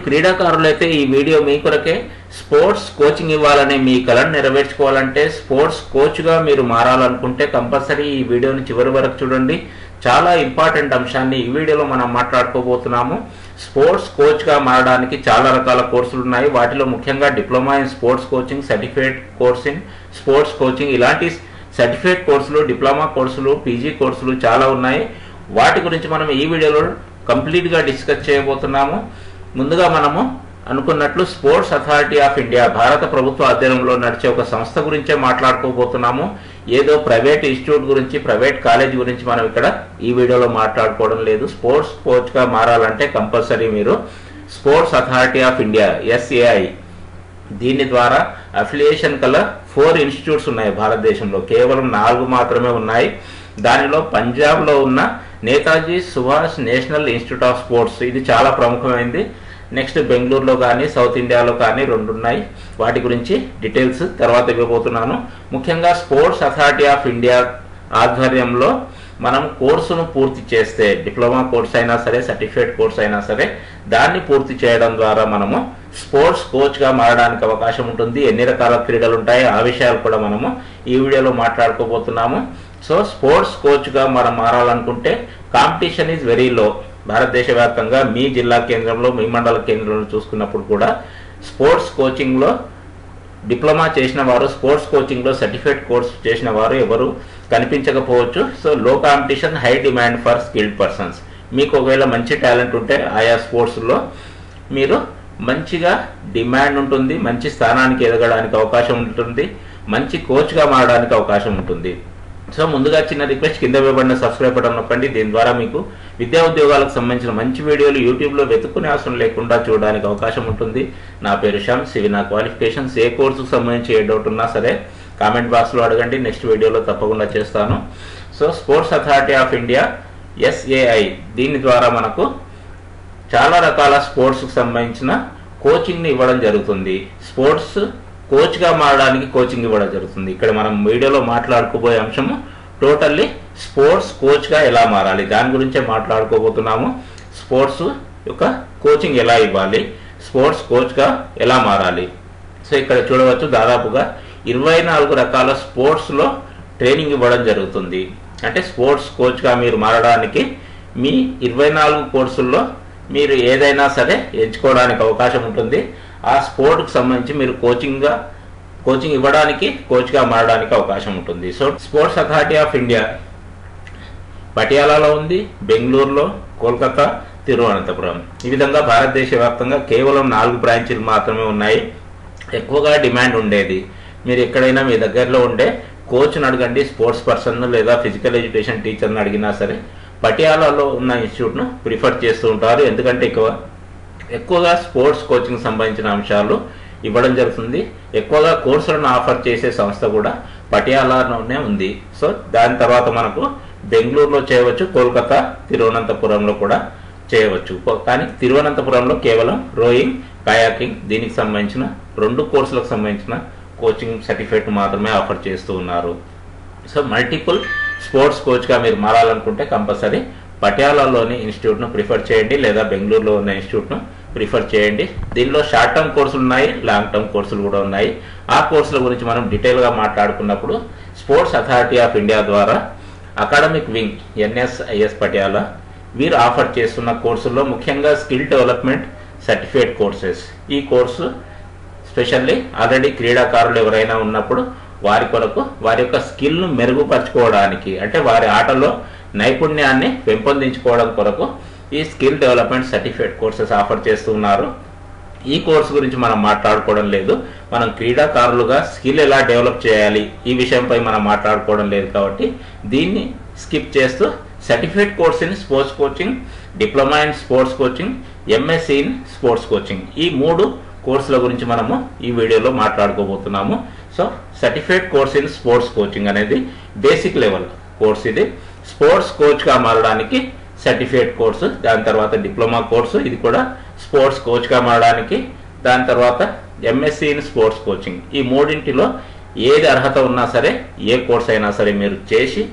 క్రీడాకారులైతే ఈ వీడియో మీ కొరకే sports coaching ఇవ్వాలనే మీ కలను నెరవేర్చుకోవాలంటే స్పోర్ట్స్ కోచ్గా మీరు మారాలనుకుంటే కంపల్సరీ ఈ వీడియోని చివరి వరకు చూడండి చాలా ఇంపార్టెంట్ అంశాన్ని ఈ వీడియోలో మనం మాట్లాడుకోబోతున్నాము స్పోర్ట్స్ కోచ్గా మారడానికి చాలా రకాల కోర్సులు ఉన్నాయి వాటిలో ముఖ్యంగా diploma in sports coaching certificate course in sports coaching ఇలాంటి సర్టిఫికేట్ కోర్సులు డిప్లొమా కోర్సులు పీజీ కోర్సులు చాలా ఉన్నాయి వాటి గురించి మనం ఈ వీడియోలో కంప్లీట్గా డిస్కస్ చేయబోతున్నాము ముందుగా మనము అనుకున్నట్లు స్పోర్ట్స్ అథారిటీ ఆఫ్ ఇండియా భారత ప్రభుత్వ అధ్యయనంలో నడిచే ఒక సంస్థ గురించే మాట్లాడుకోబోతున్నాము ఏదో ప్రైవేట్ ఇన్స్టిట్యూట్ గురించి ప్రైవేట్ కాలేజ్ గురించి మనం ఇక్కడ ఈ వీడియోలో మాట్లాడుకోవడం లేదు స్పోర్ట్స్ కోచ్గా మారాలంటే కంపల్సరీ మీరు sports authority of India S A I దీని ద్వారా అఫిలియేషన్ కల ఫోర్ ఇన్స్టిట్యూట్స్ ఉన్నాయి భారతదేశంలో కేవలం నాలుగు మాత్రమే ఉన్నాయి దానిలో పంజాబ్లో ఉన్న Netaji Subhash national institute of sports ఇది చాలా ప్రముఖమైంది నెక్స్ట్ బెంగళూరులో కానీ సౌత్ ఇండియాలో కానీ రెండు ఉన్నాయి వాటి గురించి డీటెయిల్స్ తర్వాత ఇవ్వబోతున్నాను ముఖ్యంగా స్పోర్ట్స్ అథారిటీ ఆఫ్ ఇండియా ఆధ్వర్యంలో మనం కోర్సును పూర్తి చేస్తే డిప్లొమా కోర్స్ అయినా సరే సర్టిఫికేట్ కోర్స్ అయినా సరే దాన్ని పూర్తి చేయడం ద్వారా మనము స్పోర్ట్స్ కోచ్గా మారడానికి అవకాశం ఉంటుంది ఎన్ని రకాల క్రీడలు ఉంటాయి ఆ విషయాలు కూడా మనము ఈ వీడియోలో మాట్లాడుకోబోతున్నాము సో స్పోర్ట్స్ కోచ్గా మనం మారాలనుకుంటే కాంపిటీషన్ ఈజ్ వెరీ లో భారతదేశ వ్యాప్తంగా మీ జిల్లా కేంద్రంలో మీ మండల కేంద్రంలో చూసుకున్నప్పుడు కూడా స్పోర్ట్స్ కోచింగ్లో డిప్లొమా చేసిన వారు స్పోర్ట్స్ కోచింగ్లో సర్టిఫికేట్ కోర్స్ చేసిన వారు ఎవరు కనిపించకపోవచ్చు so low competition high demand for skilled persons మీకు ఒకవేళ మంచి టాలెంట్ ఉంటే ఆయా స్పోర్ట్స్లో మీరు మంచిగా డిమాండ్ ఉంటుంది మంచి స్థానానికి ఎదగడానికి అవకాశం ఉంటుంది మంచి కోచ్గా మారడానికి అవకాశం ఉంటుంది సో ముందుగా చిన్న రిక్వెస్ట్ కింద ఇవ్వబడిన సబ్స్క్రైబ్ బటన్ నొక్కండి దీని ద్వారా మీకు విద్యా ఉద్యోగాలకు సంబంధించిన మంచి వీడియోలు యూట్యూబ్లో వెతుక్కునే అవసరం లేకుండా చూడడానికి అవకాశం ఉంటుంది నా పేరు శ్యామ్ సివి నా క్వాలిఫికేషన్స్ ఏ కోర్సుకు సంబంధించి ఏ డౌట్ ఉన్నా సరే కామెంట్ బాక్స్లో అడగండి నెక్స్ట్ వీడియోలో తప్పకుండా చేస్తాను so sports authority of India S A I దీని ద్వారా మనకు చాలా రకాల స్పోర్ట్స్కి సంబంధించిన కోచింగ్ని ఇవ్వడం జరుగుతుంది స్పోర్ట్స్ కోచ్గా మారడానికి కోచింగ్ ఇవ్వడం జరుగుతుంది ఇక్కడ మనం వీడియోలో మాట్లాడుకోబోయే అంశము టోటల్లీ స్పోర్ట్స్ కోచ్గా ఎలా మారాలి దాని గురించే మాట్లాడుకోబోతున్నాము స్పోర్ట్స్ యొక్క కోచింగ్ ఎలా ఇవ్వాలి స్పోర్ట్స్ కోచ్గా ఎలా మారాలి సో ఇక్కడ చూడవచ్చు దాదాపుగా ఇరవై నాలుగు రకాల స్పోర్ట్స్లో ట్రైనింగ్ ఇవ్వడం జరుగుతుంది అంటే స్పోర్ట్స్ కోచ్గా మీరు మారడానికి మీ ఇరవై నాలుగు కోర్సుల్లో మీరు ఏదైనా సరే ఎంచుకోవడానికి అవకాశం ఉంటుంది ఆ స్పోర్ట్కి సంబంధించి మీరు కోచింగ్గా కోచింగ్ ఇవ్వడానికి కోచ్గా మారడానికి అవకాశం ఉంటుంది so sports authority of India పటియాలాలో ఉంది బెంగళూరులో కోల్కతా తిరువనంతపురం ఈ విధంగా భారతదేశ వ్యాప్తంగా కేవలం నాలుగు బ్రాంచీలు మాత్రమే ఉన్నాయి ఎక్కువగా డిమాండ్ ఉండేది మీరు ఎక్కడైనా మీ దగ్గరలో ఉండే కోచ్ని అడగండి స్పోర్ట్స్ పర్సన్ లేదా ఫిజికల్ ఎడ్యుకేషన్ టీచర్ని అడిగినా సరే పటియాలాలో ఉన్న ఇన్స్టిట్యూట్ను ప్రిఫర్ చేస్తూ ఉంటారు ఎందుకంటే ఎక్కువ ఎక్కువగా స్పోర్ట్స్ కోచింగ్ సంబంధించిన అంశాలు ఇవ్వడం జరుగుతుంది ఎక్కువగా కోర్సులను ఆఫర్ చేసే సంస్థ కూడా పటియాలాలోనే ఉంది సో దాని తర్వాత మనకు బెంగళూరులో చేయవచ్చు కోల్కతా తిరువనంతపురంలో కూడా చేయవచ్చు కానీ తిరువనంతపురంలో కేవలం రోయింగ్ కయాకింగ్ దీనికి సంబంధించిన రెండు కోర్సులకు సంబంధించిన కోచింగ్ సర్టిఫికేట్ మాత్రమే ఆఫర్ చేస్తూ ఉన్నారు సో మల్టిపుల్ స్పోర్ట్స్ కోచ్గా మీరు మారాలనుకుంటే కంపల్సరీ పటియాలాలోని ఇన్స్టిట్యూట్ను ప్రిఫర్ చేయండి లేదా బెంగళూరులో ఉన్న ఇన్స్టిట్యూట్ను ప్రిఫర్ చేయండి దీనిలో షార్ట్ టర్మ్ కోర్సులు ఉన్నాయి లాంగ్ టర్మ్ కోర్సులు కూడా ఉన్నాయి ఆ కోర్సుల గురించి మనం డీటెయిల్గా మాట్లాడుకున్నప్పుడు స్పోర్ట్స్ అథారిటీ ఆఫ్ ఇండియా ద్వారా అకాడమిక్ వింగ్ ఎన్ఎస్ఐఎస్ పటియాలా వీరు ఆఫర్ చేస్తున్న కోర్సుల్లో ముఖ్యంగా స్కిల్ డెవలప్మెంట్ సర్టిఫికేట్ కోర్సెస్ ఈ కోర్సు స్పెషల్లీ ఆల్రెడీ క్రీడాకారులు ఎవరైనా ఉన్నప్పుడు వారి కొరకు వారి యొక్క స్కిల్ను మెరుగుపరచుకోవడానికి అంటే వారి ఆటలో నైపుణ్యాన్ని పెంపొందించుకోవడం కొరకు ఈ skill development certificate courses offer చేస్తున్నారు ఈ కోర్సు గురించి మనం మాట్లాడుకోవడం లేదు మనం క్రీడాకారులుగా స్కిల్ ఎలా డెవలప్ చేయాలి ఈ విషయంపై మనం మాట్లాడుకోవడం లేదు కాబట్టి దీన్ని స్కిప్ చేస్తూ certificate course in sports coaching diploma in sports coaching M Sc in sports coaching ఈ మూడు కోర్సుల గురించి మనము ఈ వీడియోలో మాట్లాడుకోబోతున్నాము so certificate course in sports coaching అనేది బేసిక్ లెవెల్ కోర్స్ ఇది స్పోర్ట్స్ కోచ్గా మారడానికి సర్టిఫికేట్ కోర్సు దాని తర్వాత డిప్లొమా కోర్సు ఇది కూడా స్పోర్ట్స్ కోచ్గా మారడానికి దాని తర్వాత ఎంఎస్సి ఇన్ స్పోర్ట్స్ కోచింగ్ ఈ మూడింటిలో ఏది అర్హత ఉన్నా సరే ఏ కోర్స్ అయినా సరే మీరు చేసి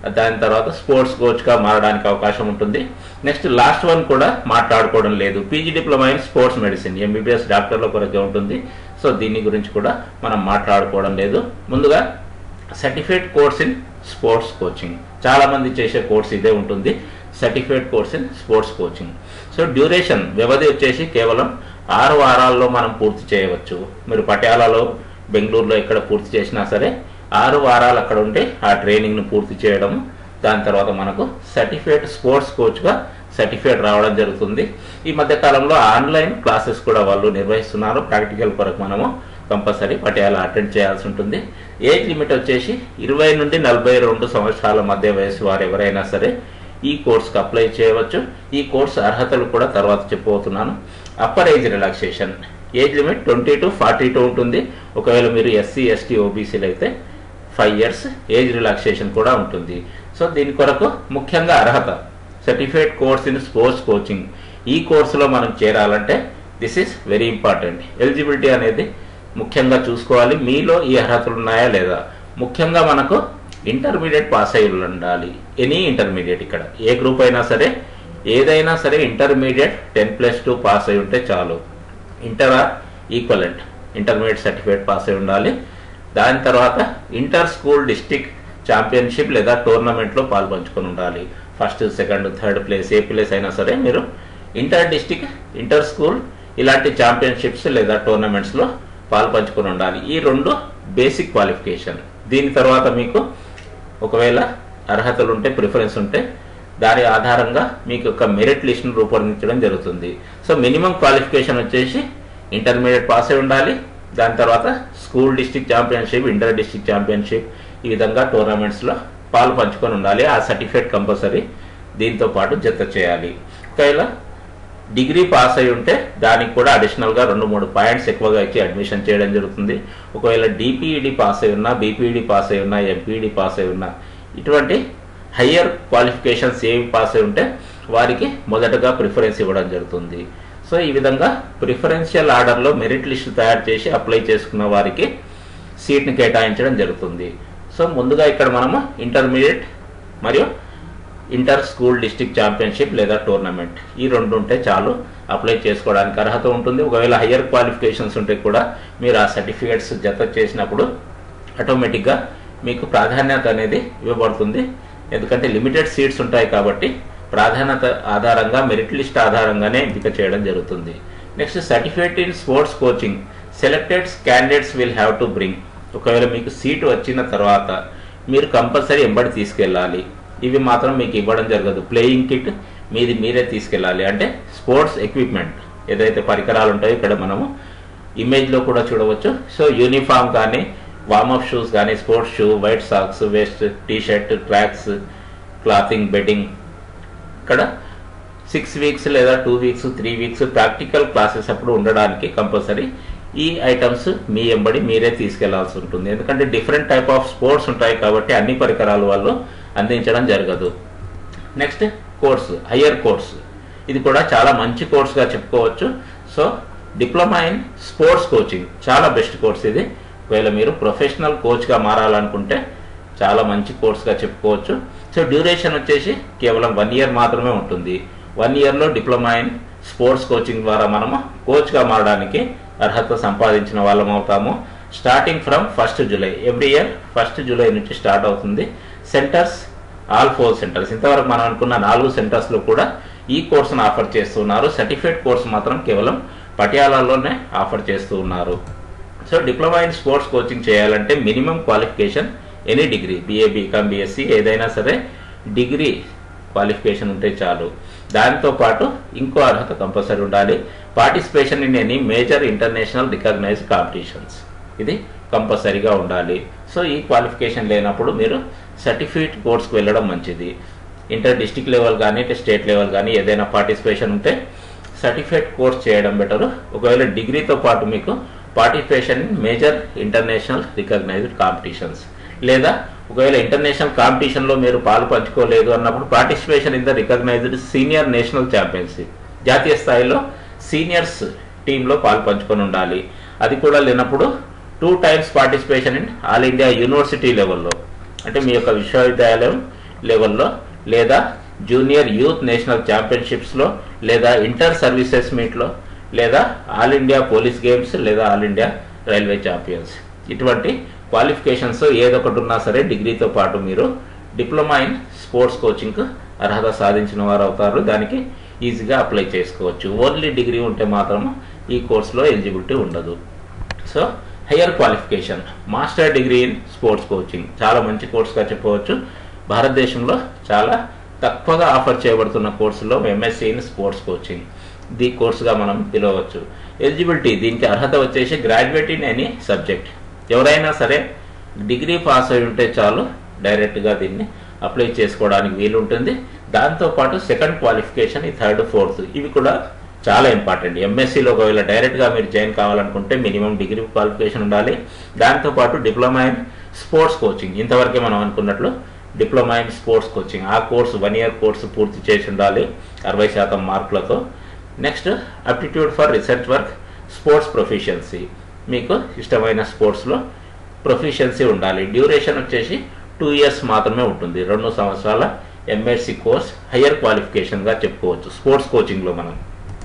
దాని తర్వాత స్పోర్ట్స్ కోచ్గా మారడానికి అవకాశం ఉంటుంది నెక్స్ట్ లాస్ట్ వన్ కూడా మాట్లాడుకోవడం లేదు PG diploma in sports medicine MBBS డాక్టర్ల కొరకే ఉంటుంది సో దీని గురించి కూడా మనం మాట్లాడుకోవడం లేదు ముందుగా certificate course in sports coaching చాలా మంది చేసే కోర్స్ ఇదే ఉంటుంది certificate course in sports coaching so duration వ్యవధి వచ్చేసి కేవలం ఆరు వారాల్లో మనం పూర్తి చేయవచ్చు మీరు పటియాలలో బెంగళూరులో ఎక్కడ పూర్తి చేసినా సరే ఆరు వారాలు అక్కడ ఉండి ఆ ట్రైనింగ్ను పూర్తి చేయడం దాని తర్వాత మనకు సర్టిఫికేట్ స్పోర్ట్స్ కోచ్గా సర్టిఫికేట్ రావడం జరుగుతుంది ఈ మధ్య కాలంలో ఆన్లైన్ క్లాసెస్ కూడా వాళ్ళు నిర్వహిస్తున్నారు ప్రాక్టికల్ కొరకు మనము కంపల్సరీ పటియాల అటెండ్ చేయాల్సి ఉంటుంది ఏజ్ లిమిట్ వచ్చేసి ఇరవై నుండి నలభై రెండు సంవత్సరాల మధ్య వయసు వారు ఎవరైనా సరే ఈ కోర్స్కి అప్లై చేయవచ్చు ఈ కోర్స్ అర్హతలు కూడా తర్వాత చెప్పబోతున్నాను upper age relaxation age limit twenty to forty two ఉంటుంది ఒకవేళ మీరు ఎస్సీ ఎస్టీ ఓబీసీలు అయితే ఫైవ్ ఇయర్స్ ఏజ్ రిలాక్సేషన్ కూడా ఉంటుంది సో దీని కొరకు ముఖ్యంగా అర్హత certificate course in sports coaching ఈ కోర్సులో మనం చేరాలంటే this is very important eligibility అనేది ముఖ్యంగా చూసుకోవాలి మీలో ఈ అర్హతలు ఉన్నాయా లేదా ముఖ్యంగా మనకు ఇంటర్మీడియట్ పాస్ అయి ఉండాలి ఎనీ ఇంటర్మీడియట్ ఇక్కడ ఏ గ్రూప్ అయినా సరే ఏదైనా సరే intermediate ten plus two pass అయి ఉంటే చాలు inter or equivalent intermediate certificate pass అయి ఉండాలి దాని తర్వాత ఇంటర్ స్కూల్ డిస్టిక్ ఛాంపియన్షిప్ లేదా టోర్నమెంట్లో పాల్పంచుకొని ఉండాలి ఫస్ట్ సెకండ్ థర్డ్ ప్లేస్ ఏ ప్లేస్ అయినా సరే మీరు ఇంటర్ డిస్టిక్ ఇంటర్ స్కూల్ ఇలాంటి ఛాంపియన్షిప్స్ లేదా టోర్నమెంట్స్లో పాల్పంచుకొని ఉండాలి ఈ రెండు బేసిక్ క్వాలిఫికేషన్ దీని తర్వాత మీకు ఒకవేళ అర్హతలు ఉంటే ప్రిఫరెన్స్ ఉంటే దాని ఆధారంగా మీకు ఒక మెరిట్ లిస్ట్ను రూపొందించడం జరుగుతుంది సో మినిమం క్వాలిఫికేషన్ వచ్చేసి ఇంటర్మీడియట్ పాస్ అయి ఉండాలి దాని తర్వాత school district championship inter district championship ఈ విధంగా టోర్నమెంట్స్లో పాలు పంచుకొని ఉండాలి ఆ సర్టిఫికేట్ కంపల్సరీ దీంతో పాటు జత చేయాలి ఒకవేళ డిగ్రీ పాస్ అయి ఉంటే దానికి కూడా అడిషనల్గా రెండు మూడు పాయింట్స్ ఎక్కువగా ఇచ్చి అడ్మిషన్ చేయడం జరుగుతుంది ఒకవేళ డిపిఈడి పాస్ అయి ఉన్నా బీపీఈడి పాస్ అయి ఉన్నా ఎంపీఈడి పాస్ అయి ఉన్నా ఇటువంటి హయ్యర్ క్వాలిఫికేషన్స్ ఏవి పాస్ అయి ఉంటే వారికి మొదటగా ప్రిఫరెన్స్ ఇవ్వడం జరుగుతుంది సో ఈ విధంగా ప్రిఫరెన్షియల్ ఆర్డర్లో మెరిట్ లిస్ట్ తయారు చేసి అప్లై చేసుకున్న వారికి సీట్ని కేటాయించడం జరుగుతుంది సో ముందుగా ఇక్కడ మనము ఇంటర్మీడియట్ మరియు ఇంటర్ స్కూల్ డిస్టిక్ ఛాంపియన్షిప్ లేదా టోర్నమెంట్ ఈ రెండు ఉంటే చాలు అప్లై చేసుకోవడానికి అర్హత ఉంటుంది ఒకవేళ హయ్యర్ క్వాలిఫికేషన్స్ ఉంటే కూడా మీరు ఆ సర్టిఫికేట్స్ జత చేసినప్పుడు ఆటోమేటిక్గా మీకు ప్రాధాన్యత అనేది ఇవ్వబడుతుంది ఎందుకంటే లిమిటెడ్ సీట్స్ ఉంటాయి కాబట్టి ప్రాధాన్యత ఆధారంగా మెరిట్ లిస్ట్ ఆధారంగానే ఎంపిక చేయడం జరుగుతుంది next certificate in sports coaching selected candidates will have to bring ఒకవేళ మీకు సీటు వచ్చిన తర్వాత మీరు కంపల్సరీ ఎంబడి తీసుకెళ్ళాలి ఇవి మాత్రం మీకు ఇవ్వడం జరగదు ప్లేయింగ్ కిట్ మీది మీరే తీసుకెళ్ళాలి అంటే స్పోర్ట్స్ ఎక్విప్మెంట్ ఏదైతే పరికరాలు ఉంటాయో ఇక్కడ మనము ఇమేజ్లో కూడా చూడవచ్చు సో యూనిఫామ్ కానీ వార్మప్ షూస్ కానీ sports shoe white socks vest T shirt tracks clothing bedding ఇక్కడ సిక్స్ వీక్స్ లేదా two weeks three weeks practical classes అప్పుడు ఉండడానికి కంపల్సరీ ఈ ఐటమ్స్ మీ ఎంబడి మీరే తీసుకెళ్లాల్సి ఉంటుంది ఎందుకంటే డిఫరెంట్ టైప్ ఆఫ్ స్పోర్ట్స్ ఉంటాయి కాబట్టి అన్ని పరికరాలు వాళ్ళు అందించడం జరగదు నెక్స్ట్ కోర్స్ హయ్యర్ కోర్స్ ఇది కూడా చాలా మంచి కోర్స్గా చెప్పుకోవచ్చు so diploma in sports coaching చాలా బెస్ట్ కోర్స్ ఇది ఒకవేళ మీరు ప్రొఫెషనల్ కోచ్గా మారాలనుకుంటే చాలా మంచి కోర్స్గా చెప్పుకోవచ్చు సో డ్యూరేషన్ వచ్చేసి కేవలం వన్ ఇయర్ మాత్రమే ఉంటుంది వన్ ఇయర్లో డిప్లొమా ఇన్ స్పోర్ట్స్ కోచింగ్ ద్వారా మనము కోచ్గా మారడానికి అర్హత సంపాదించిన వాళ్ళం అవుతాము starting from first July every year first July నుంచి స్టార్ట్ అవుతుంది సెంటర్స్ ఆల్ ఫోర్ సెంటర్స్ ఇంతవరకు మనం అనుకున్న నాలుగు సెంటర్స్లో కూడా ఈ కోర్సును ఆఫర్ చేస్తున్నారు సర్టిఫికేట్ కోర్సు మాత్రం కేవలం పటియాలాలోనే ఆఫర్ చేస్తూ ఉన్నారు so diploma in sports coaching చేయాలంటే minimum qualification any degree BA BCom BSc ఏదైనా సరే డిగ్రీ క్వాలిఫికేషన్ ఉంటే చాలు దాంతో పాటు ఇంకో అర్హత కంపల్సరీ ఉండాలి participation in any major international recognised competitions ఇది కంపల్సరీగా ఉండాలి సో ఈ క్వాలిఫికేషన్ లేనప్పుడు మీరు సర్టిఫికేట్ కోర్స్కి వెళ్ళడం మంచిది ఇంటర్ డిస్టిక్ లెవెల్ కానీ స్టేట్ లెవెల్ కానీ ఏదైనా పార్టిసిపేషన్ ఉంటే సర్టిఫికేట్ కోర్స్ చేయడం బెటర్ ఒకవేళ డిగ్రీతో పాటు మీకు participation in major international recognised competitions లేదా ఒకవేళ ఇంటర్నేషనల్ కాంపిటీషన్లో మీరు పాలు పంచుకోలేదు అన్నప్పుడు participation in the recognised senior national championship జాతీయ స్థాయిలో సీనియర్స్ టీంలో పాలు పంచుకొని ఉండాలి అది కూడా లేనప్పుడు two times participation in all India university లెవెల్లో అంటే మీ యొక్క విశ్వవిద్యాలయం లెవెల్లో లేదా జూనియర్ యూత్ నేషనల్ ఛాంపియన్షిప్స్లో లేదా ఇంటర్ సర్వీసెస్ మీట్లో లేదా ఆల్ ఇండియా పోలీస్ గేమ్స్ లేదా ఆల్ ఇండియా రైల్వే ఛాంపియన్స్ ఇటువంటి క్వాలిఫికేషన్స్ ఏదొకటి ఉన్నా సరే డిగ్రీతో పాటు మీరు డిప్లొమా ఇన్ స్పోర్ట్స్ కోచింగ్కు అర్హత సాధించిన వారు అవుతారు దానికి ఈజీగా అప్లై చేసుకోవచ్చు ఓన్లీ డిగ్రీ ఉంటే మాత్రం ఈ కోర్సులో ఎలిజిబిలిటీ ఉండదు so higher qualification master degree in sports coaching చాలా మంచి కోర్సుగా చెప్పవచ్చు భారతదేశంలో చాలా తక్కువగా ఆఫర్ చేయబడుతున్న కోర్సులో ఎంఎస్సీ ఇన్ స్పోర్ట్స్ కోచింగ్ దీ కోర్సుగా మనం పిలవచ్చు ఎలిజిబిలిటీ దీనికి అర్హత వచ్చేసి గ్రాడ్యుయేట్ ఇన్ ఎనీ సబ్జెక్ట్ ఎవరైనా సరే డిగ్రీ పాస్ అయి ఉంటే చాలు డైరెక్ట్గా దీన్ని అప్లై చేసుకోవడానికి వీలు ఉంటుంది దాంతోపాటు సెకండ్ క్వాలిఫికేషన్ ఈ థర్డ్ ఫోర్త్ ఇవి కూడా చాలా ఇంపార్టెంట్ ఎంఎస్సీలో ఒకవేళ డైరెక్ట్గా మీరు జాయిన్ కావాలనుకుంటే మినిమం డిగ్రీ క్వాలిఫికేషన్ ఉండాలి దాంతోపాటు డిప్లొమా ఇన్ స్పోర్ట్స్ కోచింగ్ ఇంతవరకే మనం అనుకున్నట్లు డిప్లొమా ఇన్ స్పోర్ట్స్ కోచింగ్ ఆ కోర్సు వన్ ఇయర్ కోర్సు పూర్తి చేసి ఉండాలి అరవై శాతం మార్కులతో next aptitude for research work sports proficiency మీకు ఇష్టమైన స్పోర్ట్స్లో ప్రొఫిషియన్సీ ఉండాలి డ్యూరేషన్ వచ్చేసి టూ ఇయర్స్ మాత్రమే ఉంటుంది రెండు సంవత్సరాల ఎంఎస్సి కోర్స్ హయ్యర్ క్వాలిఫికేషన్గా చెప్పుకోవచ్చు స్పోర్ట్స్ కోచింగ్లో మనం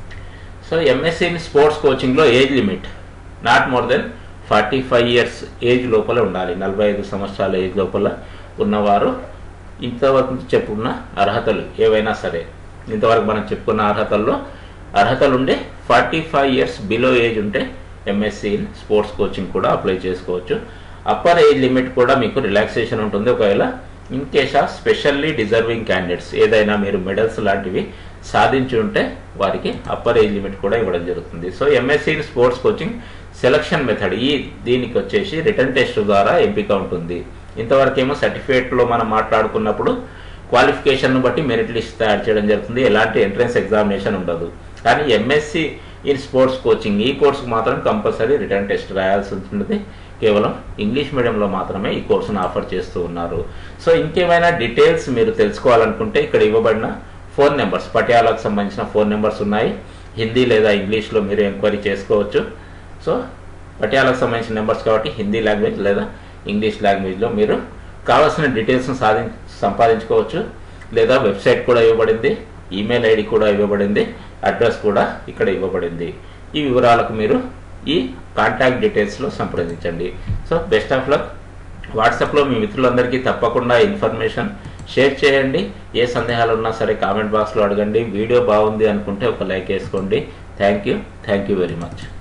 సో ఎంఎస్సీ ఇన్ స్పోర్ట్స్ కోచింగ్లో age limit not more than forty five years age లోపల ఉండాలి నలభై ఐదు సంవత్సరాల ఏజ్ లోపల ఉన్నవారు ఇంతవరకు చెప్పుకున్న అర్హతలు ఏవైనా సరే ఇంతవరకు మనం చెప్పుకున్న అర్హతల్లో అర్హతలు ఉండే forty five years below age ఉంటే ఎంఎస్సీ ఇన్ స్పోర్ట్స్ కోచింగ్ కూడా అప్లై చేసుకోవచ్చు అప్పర్ ఏజ్ లిమిట్ కూడా మీకు రిలాక్సేషన్ ఉంటుంది ఒకవేళ in case of specially deserving candidates ఏదైనా మీరు మెడల్స్ లాంటివి సాధించి ఉంటే వారికి అప్పర్ ఏజ్ లిమిట్ కూడా ఇవ్వడం జరుగుతుంది so MSc in sports coaching selection method ఈ దీనికి వచ్చేసి రిటర్న్ టెస్ట్ ద్వారా ఎంపిక ఉంటుంది ఇంతవరకేమో సర్టిఫికేట్లో మనం మాట్లాడుకున్నప్పుడు క్వాలిఫికేషన్ బట్టి మెరిట్ లిస్ట్ తయారు చేయడం జరుగుతుంది ఎలాంటి ఎంట్రన్స్ ఎగ్జామినేషన్ ఉండదు కానీ ఎంఎస్సి ఇన్ స్పోర్ట్స్ కోచింగ్ ఈ కోర్సుకు మాత్రం కంపల్సరీ రిటర్న్ టెస్ట్ రాయాల్సి ఉంటుంది కేవలం ఇంగ్లీష్ మీడియంలో మాత్రమే ఈ కోర్సును ఆఫర్ చేస్తూ ఉన్నారు సో ఇంకేమైనా డీటెయిల్స్ మీరు తెలుసుకోవాలనుకుంటే ఇక్కడ ఇవ్వబడిన ఫోన్ నెంబర్స్ పటియాలకు సంబంధించిన ఫోన్ నెంబర్స్ ఉన్నాయి హిందీ లేదా ఇంగ్లీష్లో మీరు ఎంక్వైరీ చేసుకోవచ్చు సో పటియాలకు సంబంధించిన నెంబర్స్ కాబట్టి హిందీ లాంగ్వేజ్ లేదా ఇంగ్లీష్ లాంగ్వేజ్లో మీరు కావాల్సిన డీటెయిల్స్ను సాధి సంపాదించుకోవచ్చు లేదా వెబ్సైట్ కూడా ఇవ్వబడింది ఈమెయిల్ ఐడి కూడా ఇవ్వబడింది అడ్రస్ కూడా ఇక్కడ ఇవ్వబడింది ఈ వివరాలకు మీరు ఈ కాంటాక్ట్ డీటెయిల్స్లో సంప్రదించండి సో బెస్ట్ ఆఫ్ లక్ వాట్సాప్లో మీ మిత్రులందరికీ తప్పకుండా ఇన్ఫర్మేషన్ షేర్ చేయండి ఏ సందేహాలు ఉన్నా సరే కామెంట్ బాక్స్లో అడగండి వీడియో బాగుంది అనుకుంటే ఒక లైక్ వేసుకోండి thank you thank you very much